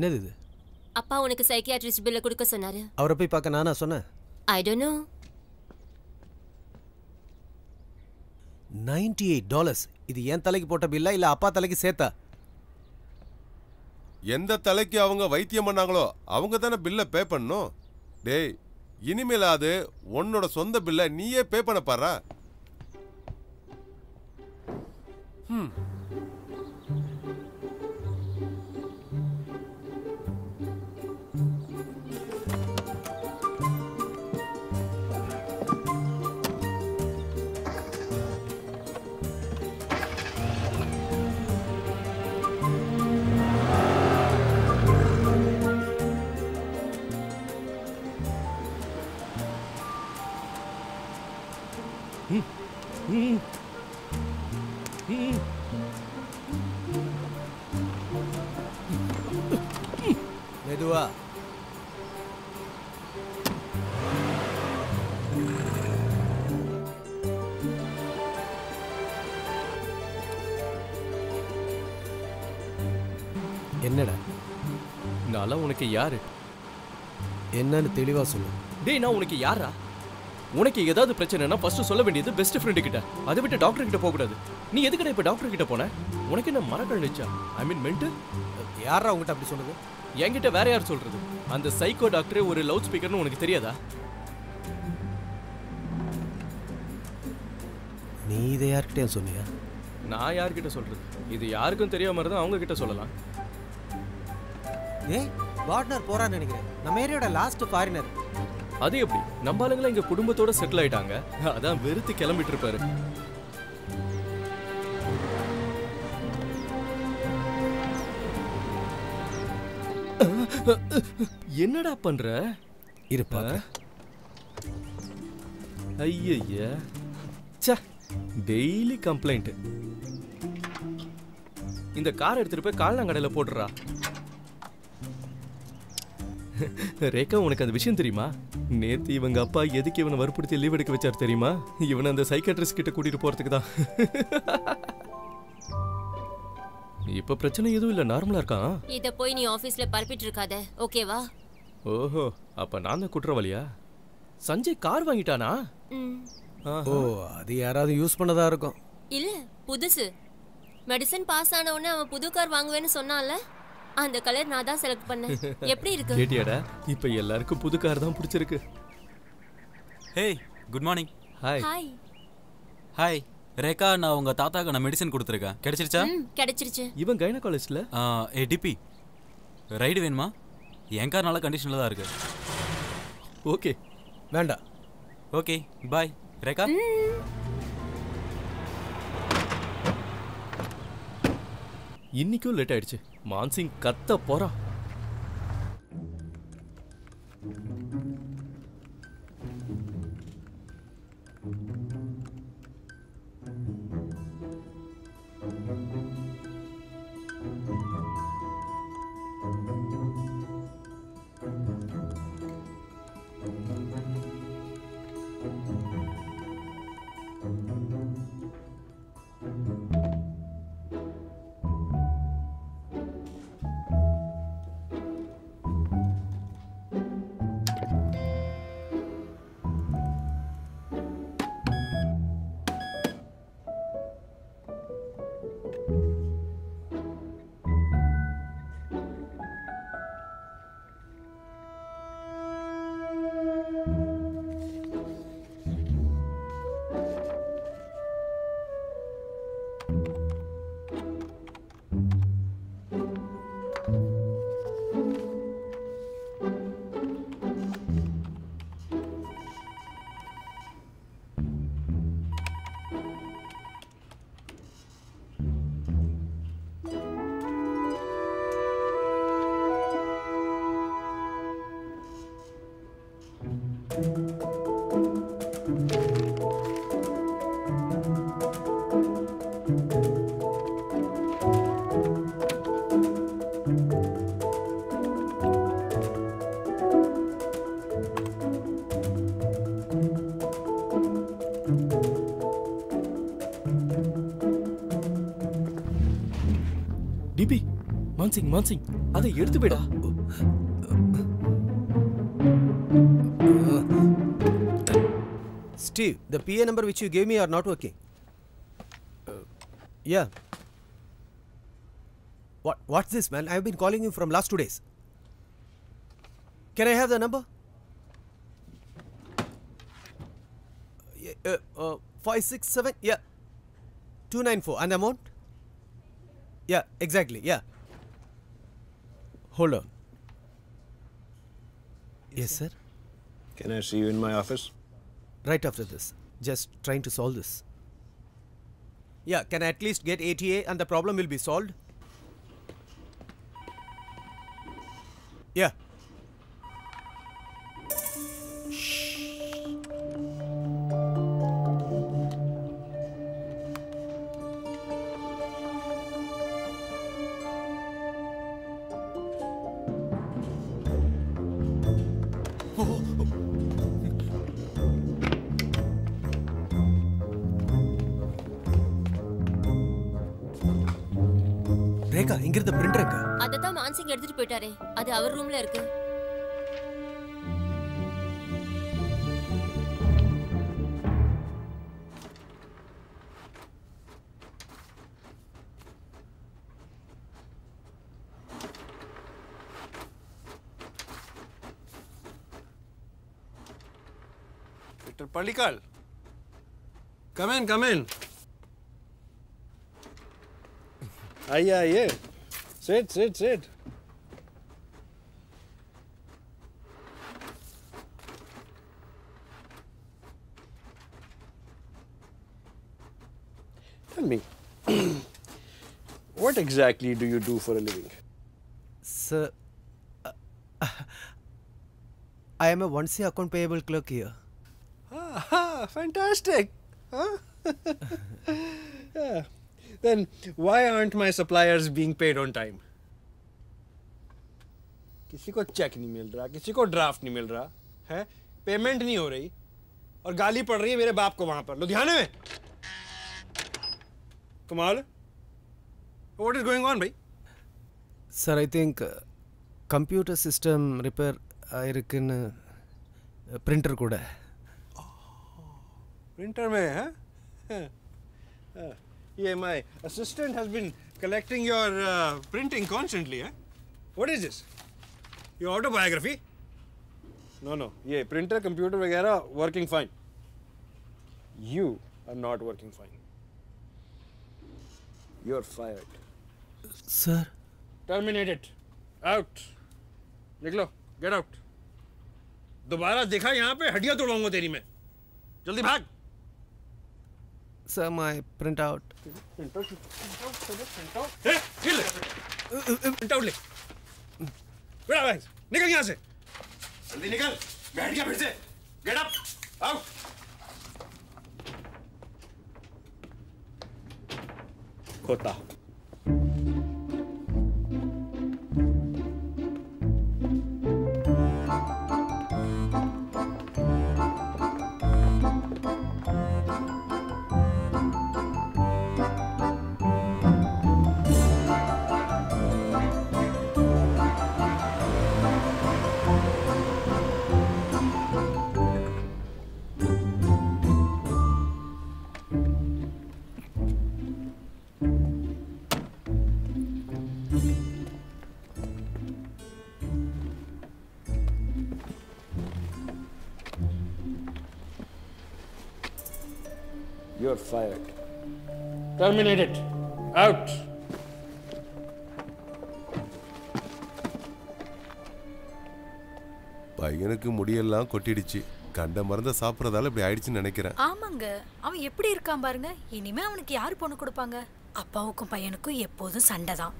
என்னது இது அப்பா உனக்கு சைக்கியாட்ரிஸ்ட் பில்ல கொடுக்க சொன்னாரு அவரை போய் பார்க்க நானா சொன்னேன் I don't know ninety eight dollars இது என் தலைக்கு போட்ட பில்லா இல்ல அப்பா தலைக்கு சேர்த்தா எந்த தலைக்கு அவங்க வைத்தியம் பண்ணாங்களோ அவங்க தானே பில்லை பே பண்ணணும் டேய் இனிமேலாவது உன்னோட சொந்த பில்லை நீயே பே பண்ண பாரா மெதுவா என்னடா நான்லாம் உனக்கு யாரு என்னன்னு தெளிவா சொல்லு டேய் நான் உனக்கு யாரா உனக்கு ஏதாவது பிரச்சனைனா ஃபர்ஸ்ட் சொல்ல வேண்டியது பெஸ்ட் ஃப்ரெண்டு கிட்ட அதை விட்டு டாக்டர் கிட்ட போக கூடாது நீ எதுக்கடா இப்ப டாக்டர் கிட்ட போன உனக்கு என்ன மரங்கள் நிச்சா ஐ மீன் மென்ட் யாரா உங்ககிட்ட அப்படி சொன்னது என்கிட்ட வேற யார் சொல்றது அந்த சைக்கோ டாக்டரே ஒரு லவுட் ஸ்பீக்கர்னு உனக்கு தெரியாதா நீ இதை யார்கிட்டயும் சொன்னியா நான் யார்கிட்ட சொல்றது இது யாருக்கும் தெரியாம இருந்தா அவங்க கிட்ட சொல்லலாம் ஏய் பார்ட்னர் போறான்னு நினைக்கிறேன் நம்ம ஏரியோட லாஸ்ட் ஃபாரினர் அது எப்படி நம்ம ஆளுங்கள எங்க குடும்பத்தோட செட்டில் ஆயிட்டாங்க அதான் வெறுத்து கிளம்பிட்டு இருப்பாரு என்னடா பண்ற இருப்பா ஐயய்ய ச்சே டெய்லி கம்ப்ளைண்ட் இந்த கார் எடுத்துட்டு போய் கால்நாங்கடையில போட்டுறா ரேகா உனக்கு அந்த விஷயம் தெரியுமா நேத்து இவங்க அப்பா எதுக்கு இவனை வற்புறுத்தி லீவ் எடுக்க வச்சார் தெரியுமா இவனை அந்த சைக்காட்ரிஸ்ட் கிட்ட கூட்டிட்டு போறதுக்கு தான் இப்ப பிரச்சனை எதுவும் இல்ல நார்மலா இருக்கான் இத போய் நீ ஆபீஸ்ல பரப்பிட்டு இருக்காத ஓகேவா ஓஹோ அப்ப நான் தான் குற்றவாளியா சஞ்சய் கார் வாங்கிட்டானா ம் ஓ அது யாராவது யூஸ் பண்ணதா இருக்கும் இல்ல புதுசு மெடிசன் பாஸ் ஆன உடனே அவன் புது கார் வாங்குவேன்னு சொன்னான்ல அந்த கலர் நான் தான் செலக்ட் பண்ணேன் எப்படி இருக்கு கேட்டியாடா இப்ப எல்லாருக்கும் புது கார் தான் பிடிச்சிருக்கு hey good morning hi hi hi Rekha நான் உங்க தாத்தாக்கு நான் மெடிசன் கொடுத்துருக்கேன் கிடைச்சிருச்சா ம் கிடைச்சிருச்சு இவன் கைனகாலஜிஸ்ட்ல ஆ, ஏ டிபி ரைடு வேணுமா என் கார் நல்ல கண்டிஷனில் தான் இருக்கு ஓகே வேண்டாம் ஓகே பாய் ரேகா இன்னைக்கும் லேட் ஆயிடுச்சு மான்சிங் கத்த போறா டிபி மான்சிங் மான்சிங் அதை எடுத்து விடா Steve, the PA number which you gave me are not working. Uh, yeah. What? What's this, man? I've been calling you from last two days. Can I have the number? Yeah, uh, uh, five six seven. Yeah. Two nine four. And the amount? Yeah, exactly. Yeah. Hold on. Yes, sir. Can I see you in my office? right after this. Just trying to solve this. Yeah, can I at least get ATA and the problem will be solved? Yeah. Rekha இங்க இருந்த printer எங்க அதை தான் மான்சிங் எடுத்துட்டு போயிட்டாரே அது அவர் ரூம்ல இருக்கு Mr. Palikal. Come in, come in. आइए आइए sit sit sit tell me what exactly do you do for a living Sir, uh, I am a once a account payable clerk here. Ah, fantastic. Huh? yeah. Then why aren't my suppliers being paid on time? किसी को check नहीं मिल रहा किसी को draft नहीं मिल रहा है payment नहीं हो रही और गाली पड़ रही है मेरे बाप को वहां पर लुधियाने में कमाल व्हाट इज गोइंग ऑन भाई Sir, I think uh, computer system repair ஆயிருக்குன்னு பிரிண்டர் கூட प्रिंटर में है हाँ। ये my assistant has been collecting your printing constantly है what is this your autobiography no no ये प्रिंटर कंप्यूटर वगैरह working fine you are not working fine you are fired Sir, terminated out निकलो get out दोबारा देखा यहाँ पे हड्डियां तोड़ूंगा तेरी मैं जल्दी भाग sir, my printout. Printout printout ए ये ले प्रिंट आउट ले बेटा भाई निकल यहाँ से जल्दी निकल बैठ गया फिर से गेट अप आउट खोता You're fired. Terminated. Out. பையனுக்கு முடியெல்லாம் கொட்டிடுச்சு கண்ட மருந்த சாப்பிட்றதால இப்படி ஆயிடுச்சுன்னு நினைக்கிறேன் ஆமாங்க அவன் எப்படி இருக்கான் பாருங்க இனிமே அவனுக்கு யார் பொண்ணு கொடுப்பாங்க அப்பாவுக்கும் பையனுக்கும் எப்போதும் சண்டை தான்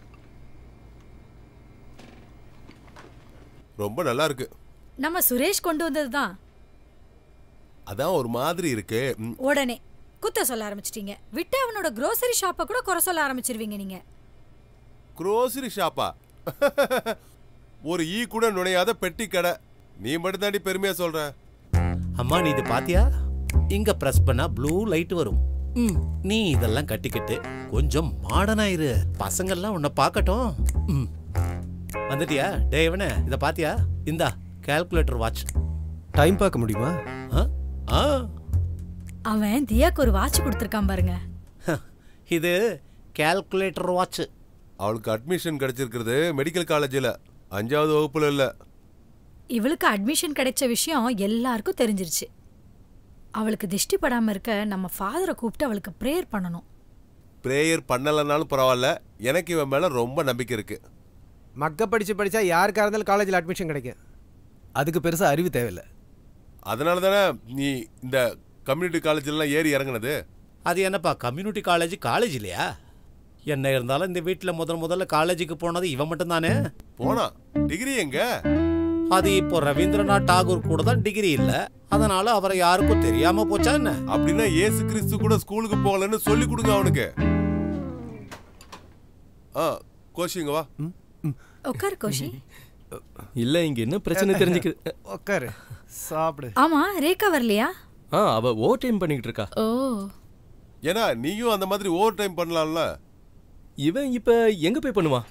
ரொம்ப நல்லா இருக்கு நம்ம சுரேஷ் கொண்டு வந்தது தான் அதான் ஒரு மாதிரி இருக்கு ம், உடனே குத்த சொல்ல ஆரம்பிச்சிட்டீங்க விட்டு அவனோட grocery ஷாப்பை கூட குறை சொல்ல ஆரம்பிச்சிருவீங்க நீங்க grocery ஷாப்பா ஒரு ஈ கூட நுழையாத பெட்டி கடை நீ மட்டும் தாண்டி பெருமையா சொல்ற அம்மா நீ இது பாத்தியா இங்க பிரஸ் பண்ணா ப்ளூ லைட் வரும் ம், நீ இதெல்லாம் கட்டிக்கிட்டு கொஞ்சம் மாடர்ன் ஆயிரு பசங்கெல்லாம் உன்னை பார்க்கட்டும் ம். வந்துட்டியா டேய் இவனே இதை பாத்தியா இந்தா கால்குலேட்டர் வாட்ச் டைம் பார்க்க முடியுமா ஆ அவன் தியாக்கு ஒரு வாட்ச் கொடுத்துருக்கான் பாருங்க இது கால்குலேட்டர் வாட்ச் அவளுக்கு அட்மிஷன் கிடைச்சிருக்கிறது மெடிக்கல் காலேஜில் அஞ்சாவது வகுப்புல இல்லை இவளுக்கு அட்மிஷன் கிடைச்ச விஷயம் எல்லாருக்கும் தெரிஞ்சிருச்சு அவளுக்கு திஷ்டி படாம இருக்க நம்ம ஃபாதரை கூப்பிட்டு அவளுக்கு ப்ரேயர் பண்ணணும் ப்ரேயர் பண்ணலைனாலும் பரவாயில்ல எனக்கு இவன் மேலே ரொம்ப நம்பிக்கை இருக்கு மக்க படிச்சு படிச்சா யாருக்கா இருந்தாலும் காலேஜில் அட்மிஷன் கிடைக்கும் அதுக்கு பெருசாக அறிவு தேவையில்லை அதனால தானே நீ இந்த கம்யூனிட்டி காலேஜ்லாம் ஏறி இறங்குனது அது என்னப்பா கம்யூனிட்டி காலேஜ் காலேஜ் இல்லையா என்ன இருந்தாலும் இந்த வீட்டில் முதல் முதல்ல காலேஜுக்கு போனது இவன் மட்டும்தானே போனா டிகிரி எங்க அது இப்போ ரவீந்திரநாத் டாகூர் கூட தான் டிகிரி இல்ல அதனால அவரை யாருக்கும் தெரியாம போச்சா என்ன அப்படின்னா ஏசு கிறிஸ்து கூட ஸ்கூலுக்கு போகலன்னு சொல்லி கொடுங்க அவனுக்கு ஆ கோஷிங்க வா உட்காரு கோஷி இல்ல இங்க என்ன பிரச்சனை தெரிஞ்சுக்கு உட்காரு சாப்பிடு ஆமா ரேகா வரலையா ஆ அவ ஓவர் டைம் பண்ணிக்கிட்டு இருக்கா ஓ ஏன்னா நீயும் அந்த மாதிரி ஓவர் டைம் பண்ணலாம்ல இவன் இப்ப எங்க போய் பண்ணுவான்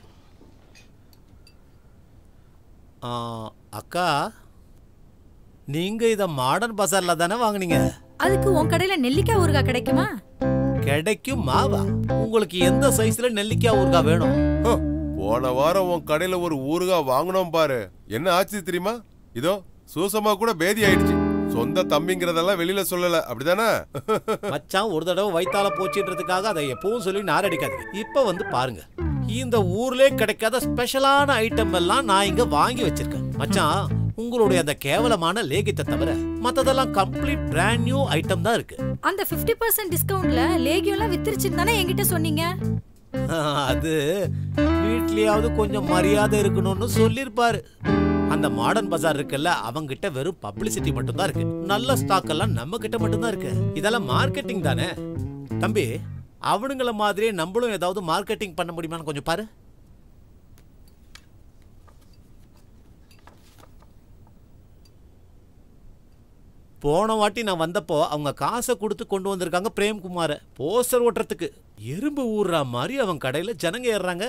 ஆ, அக்கா நீங்க இத மாடர்ன் பஜார்ல தானே வாங்குனீங்க அதுக்கு உன் கடையில நெல்லிக்காய் ஊறுகாய் கிடைக்குமா கிடைக்கும் மாவா உங்களுக்கு எந்த சைஸ்ல நெல்லிக்காய் ஊறுகாய் வேணும் ஹோ, போன வாரம் உன் கடையில ஒரு ஊறுகாய் வாங்கினோம் பாரு என்ன ஆச்சு தெரியுமா இதோ சூசமா கூட பேதி ஆயிடுச்சு சொந்த தம்பிங்கிறதெல்லாம் வெளியில சொல்லல அப்படிதானே மச்சான் ஒரு தடவை வயித்தால போச்சுன்றதுக்காக அதை எப்பவும் சொல்லி நாரடிக்காதீங்க இப்ப வந்து பாருங்க இந்த ஊர்லயே கிடைக்காத ஸ்பெஷலான ஐட்டம் எல்லாம் நான் இங்க வாங்கி வச்சிருக்கேன் மச்சான் உங்களுடைய அந்த கேவலமான லேகித்தை தவிர மத்ததெல்லாம் கம்ப்ளீட் பிராண்ட் நியூ ஐட்டம் தான் இருக்கு அந்த 50% பர்சன்ட் டிஸ்கவுண்ட்ல லேகியம்லாம் வித்துருச்சுன்னு தானே என்கிட்ட சொன்னீங்க அது வீட்லயாவது கொஞ்சம் மரியாதை இருக்கணும்னு சொல்லியிருப்பாரு அந்த மாடர்ன் பஜார் இருக்குல்ல அவங்கிட்ட வெறும் பப்ளிசிட்டி மட்டும் தான் இருக்கு நல்ல ஸ்டாக் எல்லாம் நம்ம கிட்ட மட்டும் தான் இருக்கு இதெல்லாம் மார்க்கெட்டிங் தானே தம்பி அவனுங்கள மாதிரியே நம்மளும் ஏதாவது மார்க்கெட்டிங் பண்ண முடியுமான்னு கொஞ்சம் பாரு போன வாட்டி நான் வந்தப்போ அவங்க காசை கொடுத்து கொண்டு வந்திருக்காங்க பிரேம்குமார போஸ்டர் ஓட்டுறதுக்கு எறும்பு ஊறுற மாதிரி அவன் கடையில ஜனங்க ஏறுறாங்க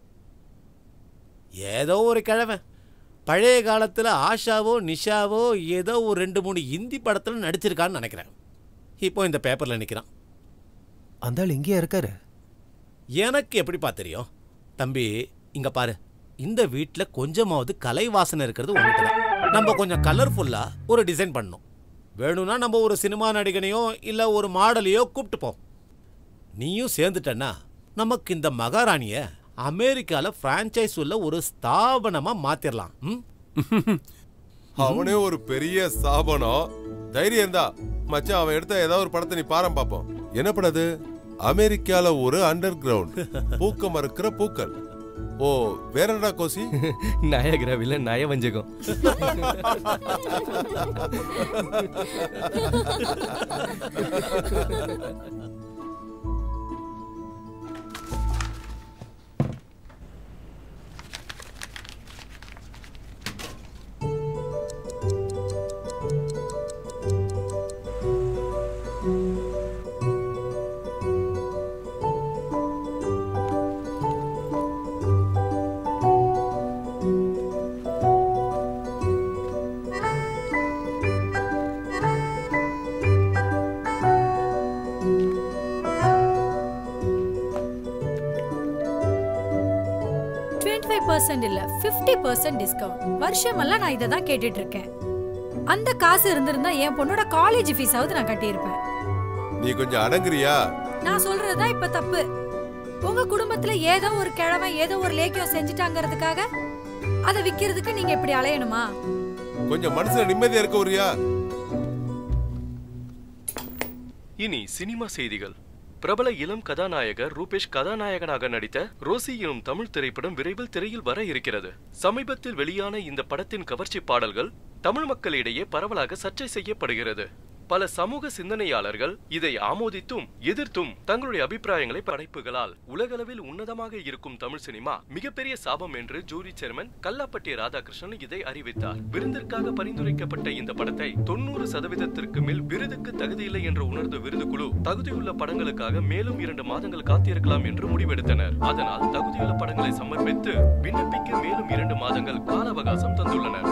ஏதோ ஒரு கிழவன் பழைய காலத்துல ஆஷாவோ நிஷாவோ ஏதோ ஒரு ரெண்டு மூணு இந்தி படத்துல நடிச்சிருக்கான்னு நினைக்கிறேன் இப்போ இந்த பேப்பர்ல நிக்கிறான் அந்த ஆள் எங்கேயா இருக்காரு எனக்கு எப்படிப்பா தெரியும் தம்பி இங்க பாரு இந்த வீட்ல கொஞ்சமாவது கலை வாசனை இருக்கிறது உங்ககிட்ட தான் நம்ம கொஞ்சம் கலர்ஃபுல்லா ஒரு டிசைன் பண்ணணும் வேணும்னா நம்ம ஒரு சினிமா நடிகனையோ இல்ல ஒரு மாடலையோ கூப்பிட்டுப்போம் நீயும் சேர்ந்துட்டன்னா நமக்கு இந்த மகாராணிய அமெரிக்கால பிரான்ச்சைஸ் உள்ள ஒரு ஸ்தாபனமா மாத்திரலாம் ம்? அவனே ஒரு பெரிய ஸ்தாபனம் தைரியம் இருந்தா மச்சான் அவன் எடுத்த ஏதாவது ஒரு படத்தை நீ பாரம் பார்ப்போம் என்ன படம் அது அமெரிக்கால ஒரு அண்டர் கிரவுண்ட் பூக்க மறுக்கிற பூக்கள் ஓ வேற என்னடா கோசி நயகிராவில நயவஞ்சகம் டுவெண்ட்டி ஃபைவ் பர்சன்ட் இல்ல ஃபிஃப்டி பர்சன்ட் டிஸ்கவுண்ட் வருஷமெல்லாம் நான் இதை தான் கேட்டுட்டு இருக்கேன் அந்த காசு இருந்திருந்தா என் பொண்ணோட காலேஜ் ஃபீஸாவது நான் கட்டியிருப்பேன் நீ கொஞ்சம் அடங்குறியா நான் சொல்றதுதான் இப்ப தப்பு உங்க குடும்பத்துல ஏதோ ஒரு கிழமை ஏதோ ஒரு லேக்கியம் செஞ்சுட்டாங்கிறதுக்காக அதை விக்கிறதுக்கு நீங்க இப்படி அலையணுமா கொஞ்சம் மனசுல நிம்மதியா இருக்க ஒரியா இனி சினிமா செய்திகள் பிரபல இளம் கதாநாயகர் ரூபேஷ் கதாநாயகனாக நடித்த ரோசி எனும் தமிழ் திரைப்படம் விரைவில் திரையில் வர இருக்கிறது சமீபத்தில் வெளியான இந்த படத்தின் கவர்ச்சி பாடல்கள் தமிழ் மக்களிடையே பரவலாக சர்ச்சை செய்யப்படுகிறது பல சமூக சிந்தனையாளர்கள் இதை ஆமோதித்தும் எதிர்த்தும் தங்களுடைய அபிப்பிராயங்களை படைப்புகளால் உலகளவில் உன்னதமாக இருக்கும் தமிழ் சினிமா மிகப்பெரிய சாபம் என்று ஜூரி சேர்மன் கல்லாப்பட்டி ராதாகிருஷ்ணன் இதை அறிவித்தார் விருந்திற்காக பரிந்துரைக்கப்பட்ட இந்த படத்தை தொண்ணூறு சதவீதத்திற்கு மேல் விருதுக்கு தகுதியில்லை என்று உணர்ந்த விருதுக்குழு தகுதியுள்ள படங்களுக்காக மேலும் இரண்டு மாதங்கள் காத்திருக்கலாம் என்று முடிவெடுத்தனர் அதனால் தகுதியுள்ள படங்களை சமர்ப்பித்து விண்ணப்பிக்க மேலும் இரண்டு மாதங்கள் கால அவகாசம் தந்துள்ளனர்